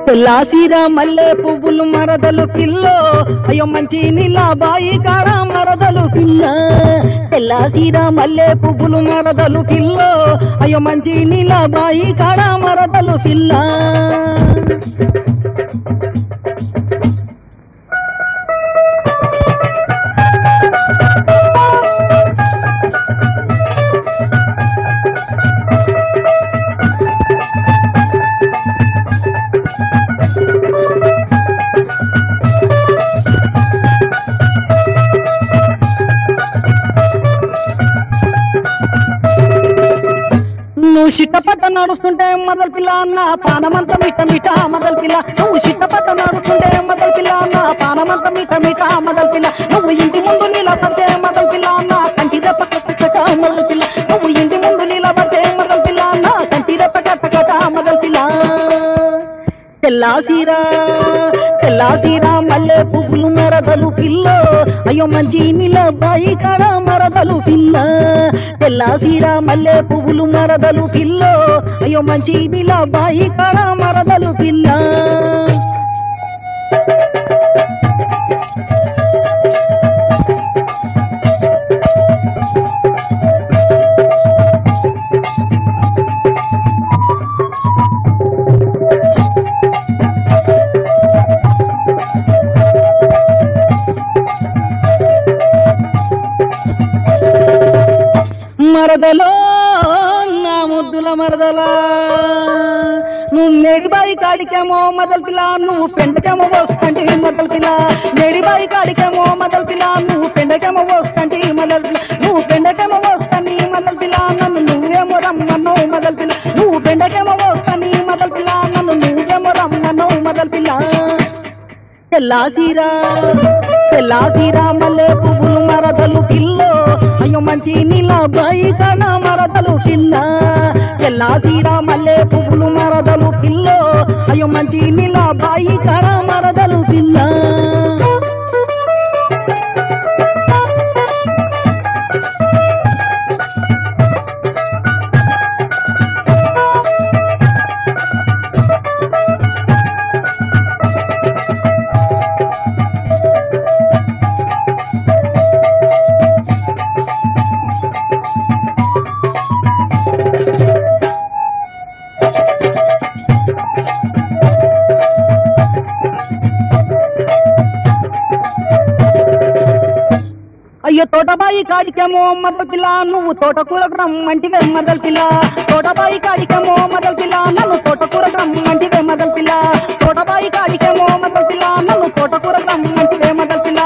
తెల్లాసిరా మల్లె పువ్వులు మరదలు పిల్లో అయ్యో మంచి నీళ్ళ బాయి కాడ మరదలు పిల్ల తెల్లాసిరా మల్లె పువ్వులు మరదలు పిల్లో అయ్యో మంచి నీళ్ళ బాయి కాడ మరదలు పిల్ల నువ్వు చిట్టపట్ట నడుస్తుంటే మొదలు పిల్ల అన్న పానమంత మిట మిట మొదలు పిల్ల నువ్వు చిట్టపట్ట నడుస్తుంటే మొదలు పిల్ల అన్న పానమంత మిట మిట మొదలు పిల్ల నువ్వు ఇంటి ముందు నిలబడితే మొదలు పిల్ల అన్న కంటి రెప్ప కట్ట మొదలు పిల్ల నువ్వు ఇంటి ముందు నిలబడితే మొదలు పిల్ల అన్న కంటి రెప్ప కట్ట కట్ట మొదలు పిల్ల తెల్లాసీరా తెల్లాసీరా మల్లె పువ్వులు మరదలు పిల్ల అయ్యో మంచి నీళ్ళ బాయి కాడ మరదలు పిల్ల తెల్లాసీరా మల్లె పువ్వులు మరదలు పిల్ల అయ్యో మంచి నీళ్ళ బాయి కాడ మరదలు పిల్ల మరదలో నా ముద్దుల మరదలా నువ్వు మేడిబాయి కాడికేమో మొదలు పిల్ల నువ్వు పెండకేమో పోస్తంటి మొదలు పిల్ల మేడిబాయి కాడికేమో మొదలు పిల్ల నువ్వు పెండకేమో పోస్తంటి మొదలు పిల్ల నువ్వు పెండకేమో పోస్తాని మొదలు పిల్ల నన్ను నువ్వేమో రమ్మన్నో మొదలు పిల్ల నువ్వు పెండకేమో పోస్తాని మొదలు పిల్ల నన్ను నువ్వేమో రమ్మన్నో మొదలు పిల్ల తెల్లాసీరా తెల్లాసీరా మల్లె పువ్వులు మరదలు పిల్లో అయ్యో మంచి నీళ్ళ బాయి కణ మరదలు పిల్ల తెల్లాసీరా మల్లె పువ్వులు మరదలు పిల్లో అయ్యో మంచి నీళ్ళ బాయి కణ మరదలు పిల్ల అయ్యో తోటబాయి కాడికేమో మొదలు పిల్ల నువ్వు తోటకూరకు రమ్మంటివే మొదలు పిల్ల తోటబాయి కాడికేమో మొదలు పిల్ల నన్ను తోటకూరకు రమ్మంటివే మొదలు పిల్ల తోటబాయి కాడికేమో మొదలు పిల్ల నన్ను తోటకూరకు రమ్మంటివే మొదలు పిల్ల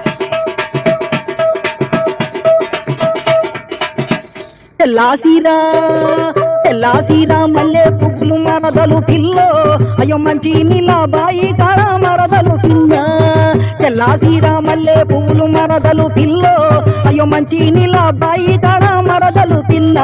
తెల్లాసీరా తెల్లాసీరా మల్లె పువ్వులు మరదలు పిల్లో అయ్యో మంచి నీళ్ళ బాయి కాడ మరదలు పిల్ల తెల్లాసీరా మల్లె పువ్వులు మరదలు పిల్లో అయ్యో మంచి నీళ్ళ బాయి కాడ మరదలు పిల్ల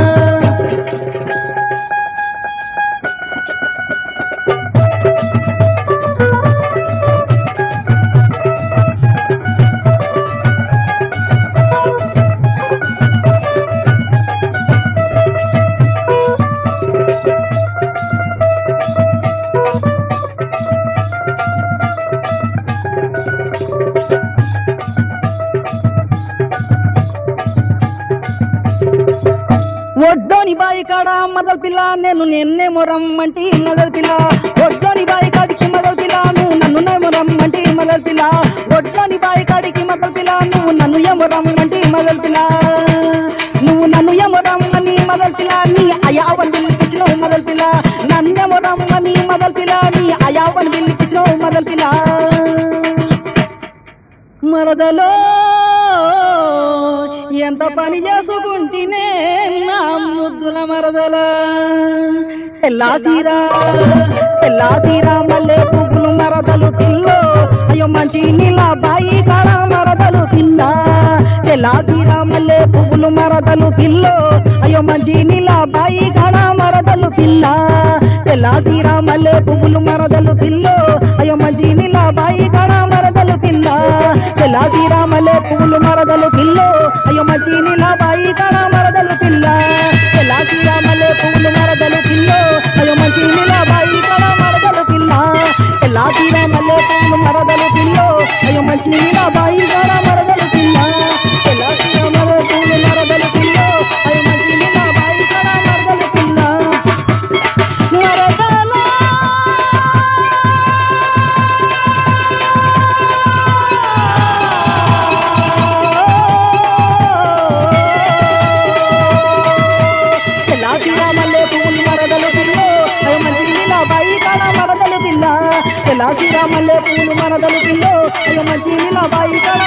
ఒడ్డోని బాయి కాడ మొదలు పిల్ల నేను నిన్నేమో రమ్మంటి మొదలు పిల్ల ఒడ్డోని బాయి కాడికి మొదలు పిల్ల నువ్వు నన్ను నేమో రమ్మంటి మొదలు పిల్ల ఒడ్డోని బాయి కాడికి మొదలు పిల్ల నువ్వు నన్ను ఏమో రమ్మంటి మొదలు పిల్ల నువ్వు నన్ను ఏమో రమ్మని మొదలు పిల్ల నీ అయావని పిలిపించినావు మొదలు పిల్ల నన్నేమో రమ్మని మొదలు పిల్ల నీ అయావని పిలిపించినావు మొదలు పిల్ల మరదలో ఎంత పని చేసుకుంటేనే నా ముద్దుల మరదల తెల్లాసీరా తెల్లాసీరా మల్లె పువ్వులు మరదలు పిల్లో అయ్యో మంచి నీళ్ళ బాయి కాడ మరదలు పిల్ల తెల్లాసీరా మల్లె పువ్వులు మరదలు పిల్లో అయ్యో మంచి నీళ్ళ బాయి కాడ మరదలు పిల్ల తెల్లాసీరా మల్లె పువ్వులు మరదలు పిల్లో అయ్యో మంచి నీళ్ళ బాయి కాడ మరదలు పిల్ల తెల్లాసీరా మల్లె పువ్వులు మరదలు పిల్లో అయ్యో మంచి నీళ్ళ బాయి కాడ మరదలు పిల్ల తెల్లాసీరా మల్లె పువ్వులు మరదలు పిల్లో అయ్యో మంచి నీళ్ళ బాయి కాడ మరదలు పిల్ల పువ్వులు మరదలు పిల్లో అయ్యో మంచి నీళ్ళ బాయి కాడ మరదలు పిల్ల తెల్ల సీరామల్లె పువ్వులు మరదలు పిల్లో అయ్యో మంచి నీళ్ళ బాయి కాడ మరదలు పిల్ల మరదలా తెల్ల శ్రీరామల్లే పువ్వులు మరదలు పిల్ల అయ్యో మంచి నీళ్ళ బాయి కాడ మరదలు పిల్ల తెల్ల శ్రీరామల్లే పువ్వులు మరదలు పిల్ల అయ్యో మంచి నీళ్ళ బాయి కాడ